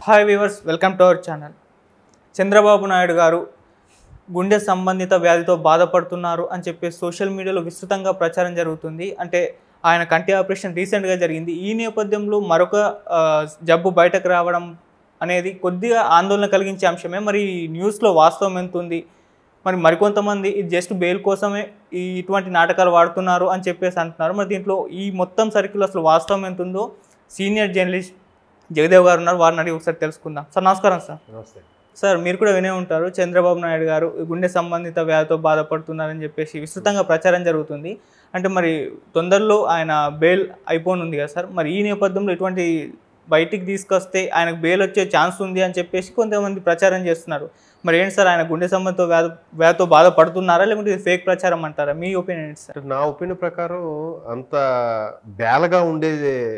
Hi viewers welcome to our channel Chandrababu Naidu garu గుండె సంబంధిత వ్యాధితో బాధపడుతున్నారు అని చెప్పి సోషల్ మీడియాలో విస్తృతంగా ప్రచారం జరుగుతుంది అంటే ఆయన కంటి ఆపరేషన్ రీసెంట్గా జరిగింది ఈ నేపథ్యంలో మరొక ఆ, జబ్బు బయటకు రావడం అనేది కొద్దిగా ఆందోళన కలిగించే అంశమే మరి ఈ న్యూస్లో వాస్తవం ఎంత ఉంది మరి మరికొంతమంది ఇది జస్ట్ బెయిల్ కోసమే ఈ ఇటువంటి నాటకాలు వాడుతున్నారు అని చెప్పేసి అంటున్నారు మరి దీంట్లో ఈ మొత్తం సర్కిల్ అసలు వాస్తవం ఎంత ఉందో సీనియర్ జర్నలిస్ట్ జగదేవ్ గారు ఉన్నారు వారిని అడిగి ఒకసారి తెలుసుకుందాం సార్ నమస్కారం సార్ నమస్తే సార్ మీరు కూడా వినే ఉంటారు చంద్రబాబు నాయుడు గారు గుండె సంబంధిత వ్యాధితో బాధపడుతున్నారని చెప్పేసి విస్తృతంగా ప్రచారం జరుగుతుంది అంటే మరి తొందరలో ఆయన బెయిల్ అయిపోనుంది కదా సార్ మరి ఈ నేపథ్యంలో ఇటువంటి బయటికి తీసుకొస్తే ఆయనకు బెయిల్ వచ్చే ఛాన్స్ ఉంది అని చెప్పేసి కొంతమంది ప్రచారం చేస్తున్నారు మరి ఏంటి సార్ ఆయన గుండె సంబంధిత వ్యాధి వ్యాధితో బాధపడుతున్నారా లేకుంటే ఇది ఫేక్ ప్రచారం అంటారా మీ ఒపీనియన్ ఏంటి సార్ అంటే నా ఒపీనియన్ ప్రకారం అంత బేలగా ఉండే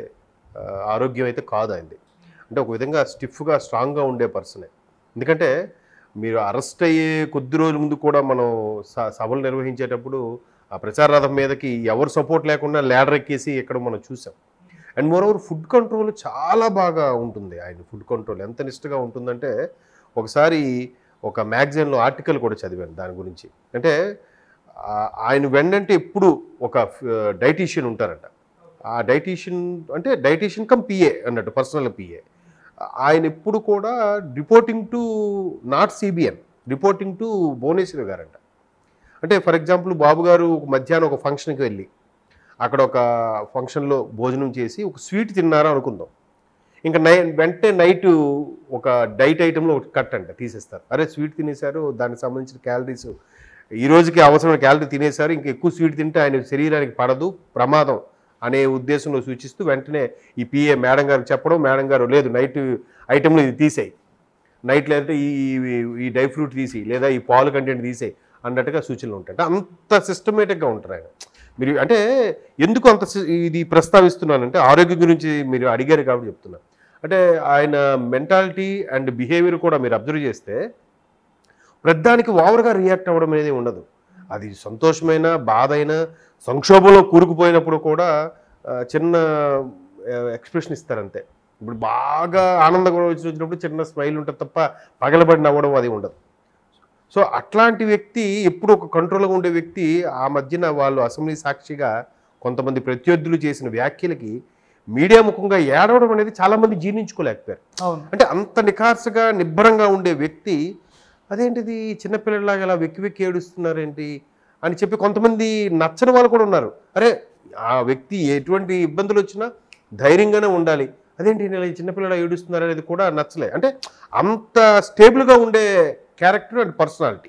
ఆ, ఆరోగ్యం అయితే కాదు ఆయనది అంటే ఒక విధంగా స్టిఫ్గా స్ట్రాంగ్గా ఉండే పర్సనే ఎందుకంటే మీరు అరెస్ట్ అయ్యే కొద్ది రోజుల ముందు కూడా మనం స- సభలు నిర్వహించేటప్పుడు ఆ ప్రచార రథం మీదకి ఎవరు సపోర్ట్ లేకుండా లేడర్ ఎక్కేసి ఇక్కడ మనం చూసాం and moreover food control చాలా బాగా ఉంటుంది ఆయన ఫుడ్ కంట్రోల్ ఎంత నిష్టగా ఉంటుందంటే ఒకసారి ఒక మ్యాగజైన్లో ఆర్టికల్ కూడా చదివాను దాని గురించి అంటే ఆ- ఆయన వెన్నంటే ఎప్పుడు ఒక డైటీషియన్ ఉంటారంట ఆ డైటీషియన్ అంటే డైటీషియన్ కమ్ పిఏ అన్నట్టు పర్సనల్ పిఏ ఆయన ఎప్పుడు కూడా reporting to not CBN reporting to Bhuvaneshwari గారంట అంటే ఫర్ ఎగ్జాంపుల్ బాబు గారు ఒక మధ్యాహ్నం ఒక ఫంక్షన్కి వెళ్ళి అక్కడ ఒక ఫంక్షన్లో భోజనం చేసి ఒక స్వీట్ తిన్నారా అనుకుందాం ఇంకా నై వెంటనే నైట్ ఒక డైట్ ఐటెంలో ఒకటి కట్ అంట తీసేస్తారు అరే స్వీట్ తినేశారు దానికి సంబంధించిన క్యాలరీస్ ఈ రోజుకి అవసరమైన క్యాలరీ తినేశారు ఇంకా ఎక్కువ స్వీట్ తింటే ఆయన శరీరానికి పడదు ప్రమాదం అనే ఉద్దేశంలో సూచిస్తూ వెంటనే ఈ పిఏ మేడం గారికి చెప్పడం మేడం గారు లేదు నైట్ ఐటెంలో ఇది తీసేయి నైట్ లేదంటే ఈ ఈ- ఈ డ్రై ఫ్రూట్ తీసి లేదా ఈ పాలు కంటెంట్ తీసేయి అన్నట్టుగా సూచనలు ఉంటాయి అంటే అంత సిస్టమేటిక్గా ఉంటారు ఆయన మీరు అంటే ఎందుకు అంత సి- ఇది ప్రస్తావిస్తున్నానంటే ఆరోగ్యం గురించి మీరు అడిగారు కాబట్టి చెప్తున్నాను అంటే ఆయన మెంటాలిటీ అండ్ బిహేవియర్ కూడా మీరు అబ్జర్వ్ చేస్తే ప్రతిదానికి ఓవర్గా రియాక్ట్ అవ్వడం అనేది ఉండదు అది సంతోషమైన బాధ అయినా సంక్షోభంలో కూరుకుపోయినప్పుడు కూడా ఆ, చిన్న ఎక్స్ప్రెషన్ ఇస్తారంతే ఇప్పుడు బాగా ఆనందంగా వచ్చి వచ్చినప్పుడు చిన్న స్మైల్ ఉంటుంది తప్ప పగలబడి నవ్వడం అది ఉండదు సో అట్లాంటి వ్యక్తి ఎప్పుడు ఒక కంట్రోల్గా ఉండే వ్యక్తి ఆ మధ్యన వాళ్ళు అసెంబ్లీ సాక్షిగా కొంతమంది ప్రత్యర్థులు చేసిన వ్యాఖ్యలకి మీడియా ముఖంగా ఏడవడం అనేది చాలామంది జీర్ణించుకోలేకపోయారు అవును అంటే అంత నిఖార్సుగా నిబ్బరంగా ఉండే వ్యక్తి అదేంటిది చిన్నపిల్లలాగా ఇలా వెక్కి వెక్కి ఏడుస్తున్నారేంటి అని చెప్పి కొంతమంది నచ్చని వాళ్ళు కూడా ఉన్నారు అరే ఆ వ్యక్తి ఎటువంటి ఇబ్బందులు వచ్చినా ధైర్యంగానే ఉండాలి అదేంటి ఇలా ఈ చిన్నపిల్లల ఏడుస్తున్నారు అనేది కూడా నచ్చలే అంటే అంత స్టేబుల్గా ఉండే క్యారెక్టర్ అండ్ పర్సనాలిటీ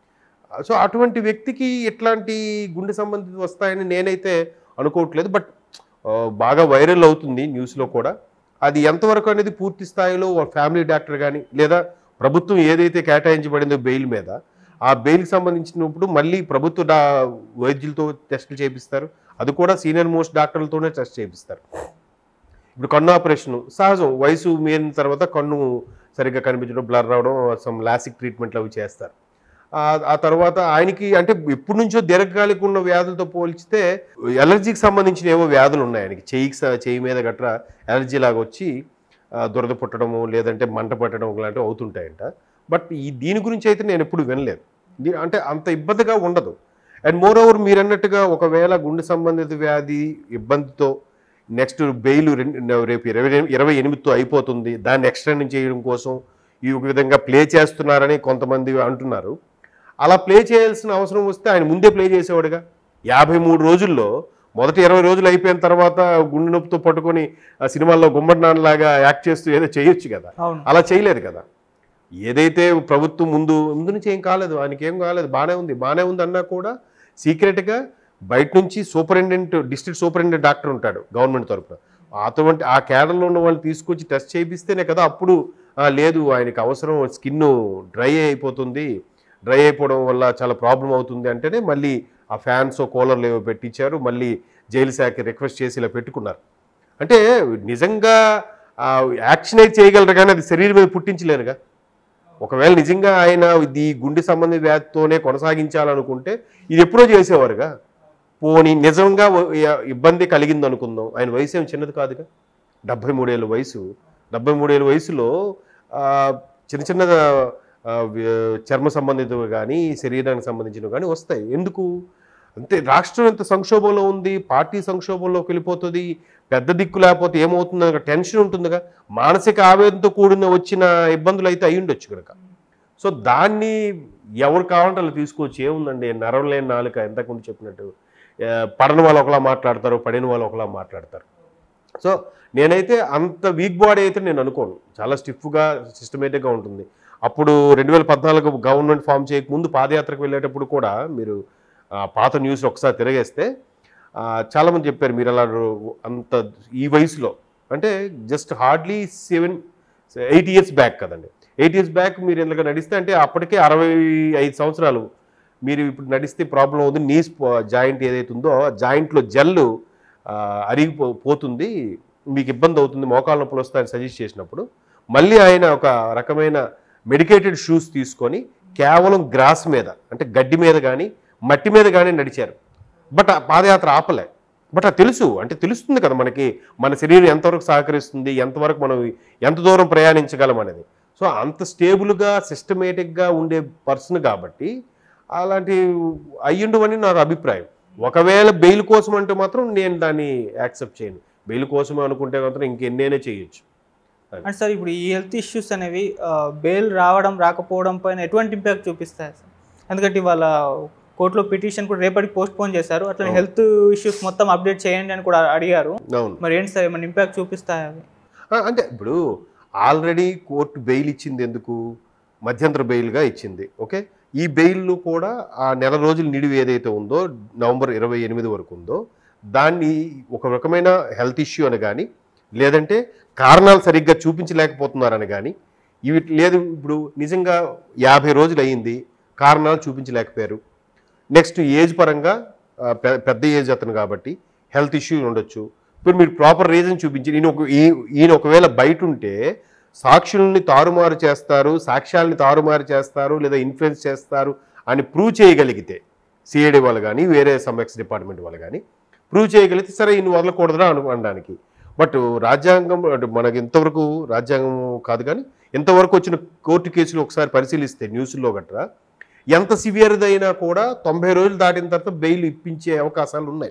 సో అటువంటి వ్యక్తికి ఇట్లాంటి గుండె సంబంధిత వస్తాయని నేనైతే అనుకోవట్లేదు బట్ ఆ, బాగా వైరల్ అవుతుంది న్యూస్లో కూడా అది ఎంతవరకు అనేది పూర్తి స్థాయిలో ఫ్యామిలీ డాక్టర్ కానీ లేదా ప్రభుత్వం ఏదైతే కేటాయించబడిందో బెయిల్ మీద ఆ బెయిల్కి సంబంధించినప్పుడు మళ్ళీ ప్రభుత్వ డా వైద్యులతో టెస్టులు చేపిస్తారు అది కూడా సీనియర్ మోస్ట్ డాక్టర్లతోనే టెస్ట్ చేపిస్తారు ఇప్పుడు కన్ను ఆపరేషన్ సహజం వయసు మీరిన తర్వాత కన్ను సరిగ్గా కనిపించడం బ్లర్ రావడం సమ్ లాసిక్ ట్రీట్మెంట్లు అవి చేస్తారు ఆ- ఆ తర్వాత ఆయనకి అంటే ఎప్పటి నుంచో దీర్ఘకాలిక ఉన్న వ్యాధులతో పోల్చితే ఎలర్జీకి సంబంధించిన ఏవో వ్యాధులు ఉన్నాయి ఆయనకి చెయ్యికి స- చెయ్యి మీద గట్రా ఎలర్జీ లాగా వచ్చి ఆ, దురద పుట్టడము లేదంటే మంట పట్టడం లాంటివి అవుతుంటాయంట బట్ ఈ దీని గురించి అయితే నేను ఎప్పుడు వినలేదు దీ- అంటే అంత ఇబ్బందిగా ఉండదు అండ్ మోర్ ఓవర్ మీరు అన్నట్టుగా ఒకవేళ గుండె సంబంధిత వ్యాధి ఇబ్బందితో నెక్స్ట్ బెయిల్ రెండు రేపు ఇరవై ఇరవై ఎనిమిదితో అయిపోతుంది దాన్ని ఎక్స్టెండ్ చేయడం కోసం ఈ ఒక విధంగా ప్లే చేస్తున్నారని కొంతమంది అంటున్నారు అలా ప్లే చేయాల్సిన అవసరం వస్తే ఆయన ముందే ప్లే చేసేవాడుగా యాభై మూడు రోజుల్లో మొదటి ఇరవై రోజులు అయిపోయిన తర్వాత గుండె నొప్పితో పట్టుకొని ఆ సినిమాల్లో గుమ్మడి నాన్నలాగా యాక్ట్ చేస్తూ ఏదో చేయొచ్చు కదా అవును అలా చేయలేదు కదా ఏదైతే ప్రభుత్వం ముందు ముందు నుంచి ఏం కాలేదు ఆయనకి ఏం కాలేదు బాగానే ఉంది బాగానే ఉంది అన్నా కూడా సీక్రెట్గా బయట నుంచి సూపరింటెండెంట్ డిస్ట్రిక్ట్ సూపరింటెండెంట్ డాక్టర్ ఉంటాడు గవర్నమెంట్ తరపున అటువంటి ఆ కేడర్లో ఉన్న వాళ్ళు తీసుకొచ్చి టెస్ట్ చేయిస్తేనే కదా అప్పుడు "ఆ, లేదు ఆయనకి అవసరం స్కిన్ డ్రై అయిపోతుంది డ్రై అయిపోవడం వల్ల చాలా ప్రాబ్లం అవుతుంది అంటేనే మళ్ళీ ఆ ఫ్యాన్స్ కూలర్లు ఏవో పెట్టించారు మళ్ళీ జైలు శాఖ రిక్వెస్ట్ చేసి ఇలా పెట్టుకున్నారు అంటే నిజంగా ఆ యాక్షన్ అయితే చేయగలరు కానీ అది శరీరం మీద పుట్టించలేరుగా ఒకవేళ నిజంగా ఆయన ఇది గుండె సంబంధిత వ్యాధితోనే కొనసాగించాలనుకుంటే ఇది ఎప్పుడో చేసేవారుగా పోనీ నిజంగా వ- య- ఇబ్బంది కలిగింది అనుకుందాం ఆయన వయసు ఏం చిన్నది కాదుగా డెబ్బై మూడేళ్ళ వయసు డెబ్బై మూడేళ్ళ వయసులో ఆ, చిన్న చిన్న ఆ, వ్య- చర్మ సంబంధితవి కానీ శరీరానికి సంబంధించినవి కానీ వస్తాయి ఎందుకు అంతే రాష్ట్రం ఎంత సంక్షోభంలో ఉంది పార్టీ సంక్షోభంలోకి వెళ్ళిపోతుంది పెద్ద దిక్కు లేకపోతే ఏమవుతుంది అనే టెన్షన్ ఉంటుందిగా మానసిక ఆవేదనతో కూడిన వచ్చిన ఇబ్బందులు అయితే అయి ఉండొచ్చు కనుక సో దాన్ని ఎవరు కావాలంటే అలా తీసుకోవచ్చు ఏముందండి నరం లేని నాలుక ఇంతకుముందు చెప్పినట్టు ఆ, పడని వాళ్ళు ఒకలా మాట్లాడతారు పడిన వాళ్ళు ఒకలా మాట్లాడతారు సో నేనైతే అంత వీక్ బాడీ అయితే నేను అనుకోను చాలా స్టిఫ్గా సిస్టమేటిక్గా ఉంటుంది అప్పుడు రెండు వేల పద్నాలుగు గవర్నమెంట్ ఫామ్ చేయకముందు పాదయాత్రకు వెళ్ళేటప్పుడు కూడా మీరు ఆ, పాత న్యూస్ ఒకసారి తిరగేస్తే ఆ, చాలామంది చెప్పారు మీరు అలా రో- అంత ఈ వయసులో అంటే just hardly seven eight years back కదండి ఎయిట్ ఇయర్స్ బ్యాక్ మీరు ఎందుకు నడిస్తే అంటే అప్పటికే అరవై ఐదు సంవత్సరాలు మీరు ఇప్పుడు నడిస్తే ప్రాబ్లం అవుతుంది నీస్ జాయింట్ ఏదైతే ఉందో ఆ జాయింట్లో జల్లు అరిగిపో పోతుంది మీకు ఇబ్బంది అవుతుంది మోకాళ్ళ నొప్పులు వస్తాయని సజెస్ట్ చేసినప్పుడు మళ్ళీ ఆయన ఒక రకమైన మెడికేటెడ్ షూస్ తీసుకొని కేవలం గ్రాస్ మీద అంటే గడ్డి మీద కానీ మట్టి మీద కానీ నడిచారు బట్ ఆ పాదయాత్ర ఆపలే బట్ అది తెలుసు అంటే తెలుస్తుంది కదా మనకి మన శరీరం ఎంతవరకు సహకరిస్తుంది ఎంతవరకు మనం ఎంత దూరం ప్రయాణించగలం అనేది సో అంత స్టేబుల్గా సిస్టమేటిక్గా ఉండే పర్సన్ కాబట్టి అలాంటి అయ్యుండవని నాకు అభిప్రాయం ఒకవేళ బెయిల్ కోసం అంటే మాత్రం నేను దాన్ని యాక్సెప్ట్ చేయను బెయిల్ కోసమే అనుకుంటే మాత్రం ఇంకెన్నైనా చేయొచ్చు అంటే సార్ ఇప్పుడు ఈ హెల్త్ ఇష్యూస్ అనేవి బెయిల్ రావడం రాకపోవడం పైన ఎటువంటి ఇంపాక్ట్ చూపిస్తాయి సార్ ఎందుకంటే ఇవాళ కోర్టులో పిటిషన్ కూడా రేపటికి పోస్ట్ పోన్ చేశారు అట్లా అవును. హెల్త్ ఇష్యూస్ మొత్తం అప్డేట్ చేయండి అని కూడా అడిగారు అవును మరి ఏంటి సార్ ఏమైనా ఇంపాక్ట్ చూపిస్తాయి అవి ఆ, అంటే ఇప్పుడు ఆల్రెడీ కోర్టు బెయిల్ ఇచ్చింది ఎందుకు మధ్యంతర బెయిల్గా ఇచ్చింది ఓకే ఈ బెయిల్ కూడా ఆ నెల రోజుల నిడివి ఏదైతే ఉందో నవంబర్ ఇరవై ఎనిమిది వరకు ఉందో దాన్ని ఒక రకమైన హెల్త్ ఇష్యూ అని కానీ లేదంటే కారణాలు సరిగ్గా చూపించలేకపోతున్నారని కానీ ఇవి లేదు ఇప్పుడు నిజంగా యాభై రోజులు అయ్యింది కారణాలు చూపించలేకపోయారు నెక్స్ట్ ఏజ్ పరంగా ఆ, పె- పెద్ద ఏజ్ అతను కాబట్టి హెల్త్ ఇష్యూ ఉండొచ్చు ఇప్పుడు మీరు ప్రాపర్ రీజన్ చూపించి ఈయన ఒక ఈ- ఈయన ఒకవేళ బయట ఉంటే సాక్షుల్ని తారుమారు చేస్తారు సాక్ష్యాలని తారుమారు చేస్తారు లేదా ఇన్ఫ్లుయెన్స్ చేస్తారు అని ప్రూవ్ చేయగలిగితే సిఐడి వాళ్ళు కానీ వేరే సమ్ఎక్స్ డిపార్ట్మెంట్ వాళ్ళు కానీ ప్రూవ్ చేయగలిగితే సరే ఈయన వదలకూడదురా అను అనడానికి బట్ రాజ్యాంగం అంటే మనకి ఇంతవరకు రాజ్యాంగం కాదు కానీ ఇంతవరకు వచ్చిన కోర్టు కేసులు ఒకసారి పరిశీలిస్తే న్యూస్లో గట్రా ఎంత సివియర్దైనా కూడా తొంభై రోజులు దాటిన తర్వాత బెయిల్ ఇప్పించే అవకాశాలు ఉన్నాయి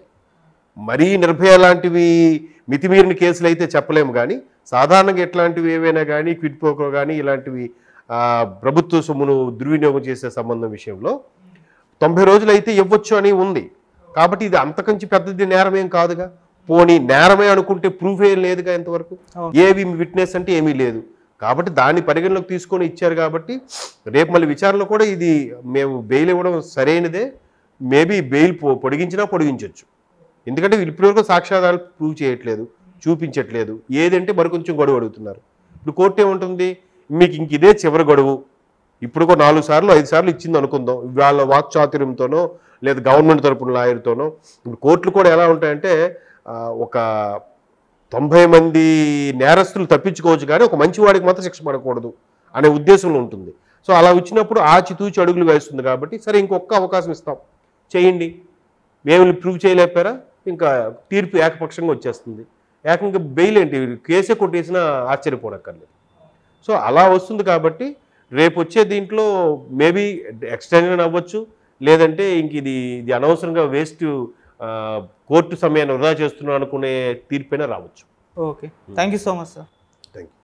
మరీ నిర్భయ లాంటివి మితిమీరిన కేసులు అయితే చెప్పలేము కానీ సాధారణంగా ఎట్లాంటివి ఏవైనా కానీ క్విట్ పోకో కానీ ఇలాంటివి ఆ, ప్రభుత్వ సొమ్మును దుర్వినియోగం చేసే సంబంధం విషయంలో తొంభై రోజులు అయితే ఇవ్వచ్చు అని ఉంది కాబట్టి ఇది అంతకంచి పెద్దది నేరం ఏం కాదుగా పోనీ నేరమే అనుకుంటే ప్రూఫ్ ఏం లేదుగా ఇంతవరకు అవును. ఏవి విట్నెస్ అంటే ఏమీ లేదు కాబట్టి దాన్ని పరిగణలోకి తీసుకొని ఇచ్చారు కాబట్టి రేపు మళ్ళీ విచారణలో కూడా ఇది మేము బెయిల్ ఇవ్వడం సరైనదే మేబీ బెయిల్ పొ- పొడిగించినా పొడిగించవచ్చు ఎందుకంటే వీళ్ళు ఇప్పటివరకు సాక్ష్యాధారాలు ప్రూవ్ చేయట్లేదు చూపించట్లేదు ఏదంటే మరి కొంచెం గడువు అడుగుతున్నారు ఇప్పుడు కోర్టు ఏముంటుంది మీకు ఇంక ఇదే చివరి గడువు ఇప్పుడు ఒక నాలుగు సార్లు ఐదు సార్లు ఇచ్చింది అనుకుందాం వాళ్ళ వాక్చాతుర్యంతోనో లేదా గవర్నమెంట్ తరపున లాయర్తోనో ఇప్పుడు కోర్టులు కూడా ఎలా ఉంటాయంటే ఆ, ఒక తొంభై మంది నేరస్తులు తప్పించుకోవచ్చు కానీ ఒక మంచి వాడికి మాత్రం శిక్ష పడకూడదు అనే ఉద్దేశంలో ఉంటుంది సో అలా వచ్చినప్పుడు ఆచితూచి అడుగులు వేస్తుంది కాబట్టి సరే ఇంకొక అవకాశం ఇస్తాం చేయండి మేము ప్రూవ్ చేయలేపారా ఇంకా తీర్పు ఏకపక్షంగా వచ్చేస్తుంది ఏకంగా బెయిల్ ఏంటి కేసే కొట్టేసినా ఆశ్చర్యపోనక్కర్లేదు సో అలా వస్తుంది కాబట్టి రేపు వచ్చే దీంట్లో మేబీ ఎక్స్టెన్షన్ అవ్వచ్చు లేదంటే ఇంక ఇది ఇది అనవసరంగా వేస్ట్ కోర్టు సమయాన్ని వృధా చేస్తున్నాను అనుకునే తీర్పైనా రావచ్చు okay thank you so much sir thank you